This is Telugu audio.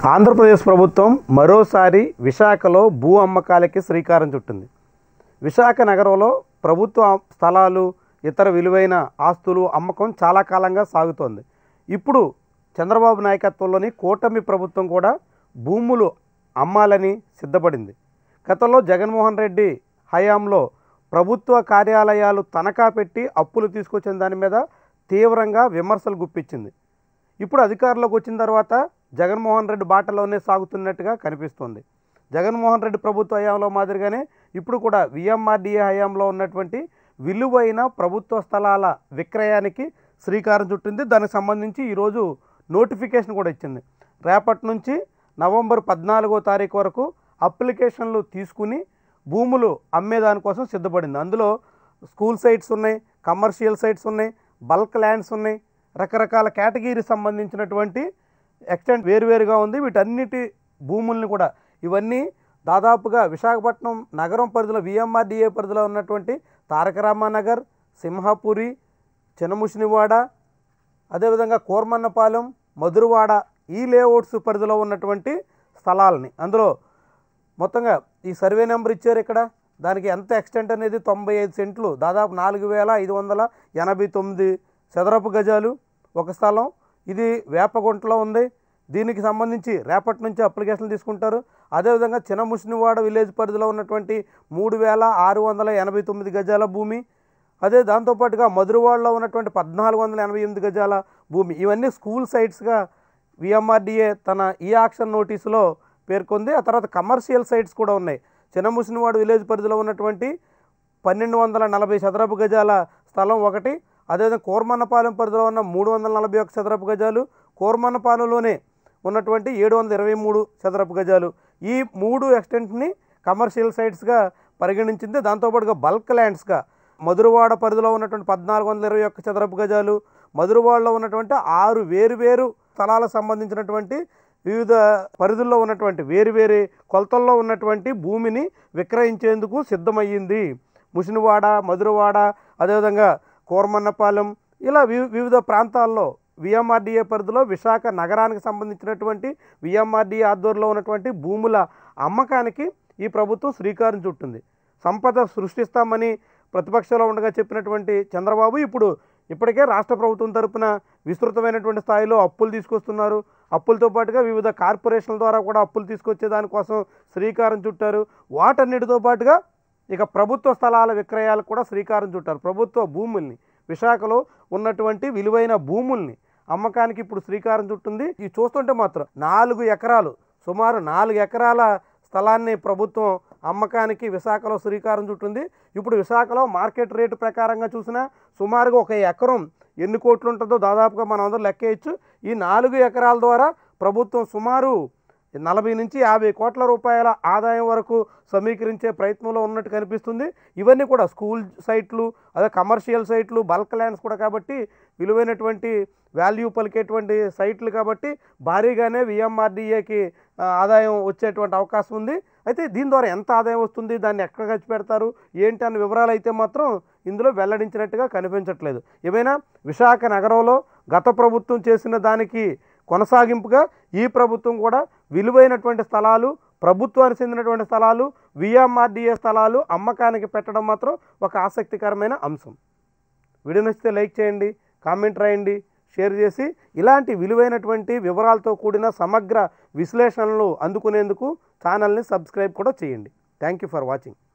ఆంధ్రప్రదేశ్ ప్రభుత్వం మరోసారి విశాఖలో భూ అమ్మకాలకి శ్రీకారం చుట్టింది విశాఖ నగరంలో ప్రభుత్వ స్థలాలు ఇతర విలువైన ఆస్తులు అమ్మకం చాలా కాలంగా సాగుతోంది ఇప్పుడు చంద్రబాబు నాయకత్వంలోని కూటమి ప్రభుత్వం కూడా భూములు అమ్మాలని సిద్ధపడింది గతంలో జగన్మోహన్ రెడ్డి హయాంలో ప్రభుత్వ కార్యాలయాలు తనఖా పెట్టి అప్పులు తీసుకొచ్చిన దాని మీద తీవ్రంగా విమర్శలు గుప్పించింది ఇప్పుడు అధికారంలోకి వచ్చిన తర్వాత జగన్మోహన్ రెడ్డి బాటలోనే సాగుతున్నట్టుగా కనిపిస్తుంది జగన్మోహన్ రెడ్డి ప్రభుత్వ హయాంలో మాదిరిగానే ఇప్పుడు కూడా విఎంఆర్డీఏ హయాంలో ఉన్నటువంటి విలువైన ప్రభుత్వ స్థలాల విక్రయానికి శ్రీకారం చుట్టింది దానికి సంబంధించి ఈరోజు నోటిఫికేషన్ కూడా ఇచ్చింది రేపటి నుంచి నవంబర్ పద్నాలుగో తారీఖు వరకు అప్లికేషన్లు తీసుకుని భూములు అమ్మేదానికోసం సిద్ధపడింది అందులో స్కూల్ సైట్స్ ఉన్నాయి కమర్షియల్ సైట్స్ ఉన్నాయి బల్క్ ల్యాండ్స్ ఉన్నాయి రకరకాల కేటగిరీ సంబంధించినటువంటి ఎక్స్టెంట్ వేరువేరుగా ఉంది వీటన్నిటి భూముల్ని కూడా ఇవన్నీ దాదాపుగా విశాఖపట్నం నగరం పరిధిలో విఎంఆర్డిఏ పరిధిలో ఉన్నటువంటి తారక రామానగర్ సింహాపురి చినముషినివాడ అదేవిధంగా కోర్మన్నపాలెం మధురవాడ ఈ లేఅవుట్స్ పరిధిలో ఉన్నటువంటి స్థలాలని అందులో మొత్తంగా ఈ సర్వే నెంబర్ ఇచ్చారు ఇక్కడ దానికి ఎంత ఎక్స్టెంట్ అనేది తొంభై ఐదు సెంట్లు దాదాపు నాలుగు వేల ఐదు వందల ఎనభై తొమ్మిది చదరపు గజాలు ఒక స్థలం ఇది వేపగుంటలో ఉంది దీనికి సంబంధించి రేపటి నుంచి అప్లికేషన్లు తీసుకుంటారు అదేవిధంగా చిన్నముషినివాడ విలేజ్ పరిధిలో ఉన్నటువంటి మూడు వేల ఆరు వందల ఎనభై తొమ్మిది గజాల భూమి అదే దాంతోపాటుగా మధురవాడలో ఉన్నటువంటి పద్నాలుగు వందల ఎనభై ఎనిమిది గజాల భూమి ఇవన్నీ స్కూల్ సైట్స్గా విఎంఆర్డిఏ తన ఈ ఆక్షన్ నోటీసులో పేర్కొంది ఆ తర్వాత కమర్షియల్ సైట్స్ కూడా ఉన్నాయి చిన్నముసినవాడు విలేజ్ పరిధిలో ఉన్నటువంటి పన్నెండు వందల నలభై చదరపు గజాల స్థలం ఒకటి అదేవిధంగా కోర్మన్నపాలెం పరిధిలో ఉన్న మూడు వందల నలభై ఒక చదరపు గజాలు కోర్మన్నపాలెంలోనే ఉన్నటువంటి ఏడు వందల ఇరవై మూడు చదరపు గజాలు ఈ మూడు ఎక్స్టెంట్ని కమర్షియల్ సైట్స్గా పరిగణించింది దాంతోపాటుగా బల్క్ ల్యాండ్స్గా మధురవాడ పరిధిలో ఉన్నటువంటి పద్నాలుగు వందల ఇరవై ఒక్క చదరపు గజాలు మధురవాడలో ఉన్నటువంటి ఆరు వేరు వేరు స్థలాలకు సంబంధించినటువంటి వివిధ పరిధుల్లో ఉన్నటువంటి వేరు వేరు కొలతల్లో ఉన్నటువంటి భూమిని విక్రయించేందుకు సిద్ధమయ్యింది ముషినివాడ మధురవాడ అదేవిధంగా కోరమన్నపాలెం ఇలా వి వివిధ ప్రాంతాల్లో విఎంఆర్డీఏ పరిధిలో విశాఖ నగరానికి సంబంధించినటువంటి విఎంఆర్డీఏ ఆధ్వర్యంలో ఉన్నటువంటి భూముల అమ్మకానికి ఈ ప్రభుత్వం శ్రీకారం చుట్టింది సంపద సృష్టిస్తామని ప్రతిపక్షంలో ఉండగా చెప్పినటువంటి చంద్రబాబు ఇప్పుడు ఇప్పటికే రాష్ట్ర ప్రభుత్వం తరపున విస్తృతమైనటువంటి స్థాయిలో అప్పులు తీసుకొస్తున్నారు అప్పులతో పాటుగా వివిధ కార్పొరేషన్ల ద్వారా కూడా అప్పులు తీసుకొచ్చే దానికోసం శ్రీకారం చుట్టారు వాటన్నిటితో పాటుగా ఇక ప్రభుత్వ స్థలాల విక్రయాలకు కూడా శ్రీకారం చుట్టారు ప్రభుత్వ భూముల్ని విశాఖలో ఉన్నటువంటి విలువైన భూముల్ని అమ్మకానికి ఇప్పుడు శ్రీకారం చుట్టింది ఇది చూస్తుంటే మాత్రం నాలుగు ఎకరాలు సుమారు నాలుగు ఎకరాల స్థలాన్ని ప్రభుత్వం అమ్మకానికి విశాఖలో శ్రీకారం చుట్టింది ఇప్పుడు విశాఖలో మార్కెట్ రేటు ప్రకారంగా చూసినా సుమారుగా ఒక ఎకరం ఎన్ని కోట్లు ఉంటుందో దాదాపుగా మనం అందరూ లెక్కేయచ్చు ఈ నాలుగు ఎకరాల ద్వారా ప్రభుత్వం సుమారు నలభై నుంచి యాభై కోట్ల రూపాయల ఆదాయం వరకు సమీకరించే ప్రయత్నంలో ఉన్నట్టు కనిపిస్తుంది ఇవన్నీ కూడా స్కూల్ సైట్లు అదే కమర్షియల్ సైట్లు బల్క్ ల్యాండ్స్ కూడా కాబట్టి విలువైనటువంటి వాల్యూ పలికేటువంటి సైట్లు కాబట్టి భారీగానే విఎంఆర్డీఏకి ఆదాయం వచ్చేటువంటి అవకాశం ఉంది అయితే దీని ద్వారా ఎంత ఆదాయం వస్తుంది దాన్ని ఎక్కడ ఖర్చు పెడతారు ఏంటి అన్న వివరాలు అయితే మాత్రం ఇందులో వెల్లడించినట్టుగా కనిపించట్లేదు ఏమైనా విశాఖ నగరంలో గత ప్రభుత్వం చేసిన దానికి కొనసాగింపుగా ఈ ప్రభుత్వం కూడా విలువైనటువంటి స్థలాలు ప్రభుత్వానికి చెందినటువంటి స్థలాలు విఎంఆర్డీఏ స్థలాలు అమ్మకానికి పెట్టడం మాత్రం ఒక ఆసక్తికరమైన అంశం వీడియో నచ్చితే లైక్ చేయండి కామెంట్ రాయండి షేర్ చేసి ఇలాంటి విలువైనటువంటి వివరాలతో కూడిన సమగ్ర విశ్లేషణలు అందుకునేందుకు ఛానల్ని సబ్స్క్రైబ్ కూడా చేయండి థ్యాంక్ యూ ఫర్ వాచింగ్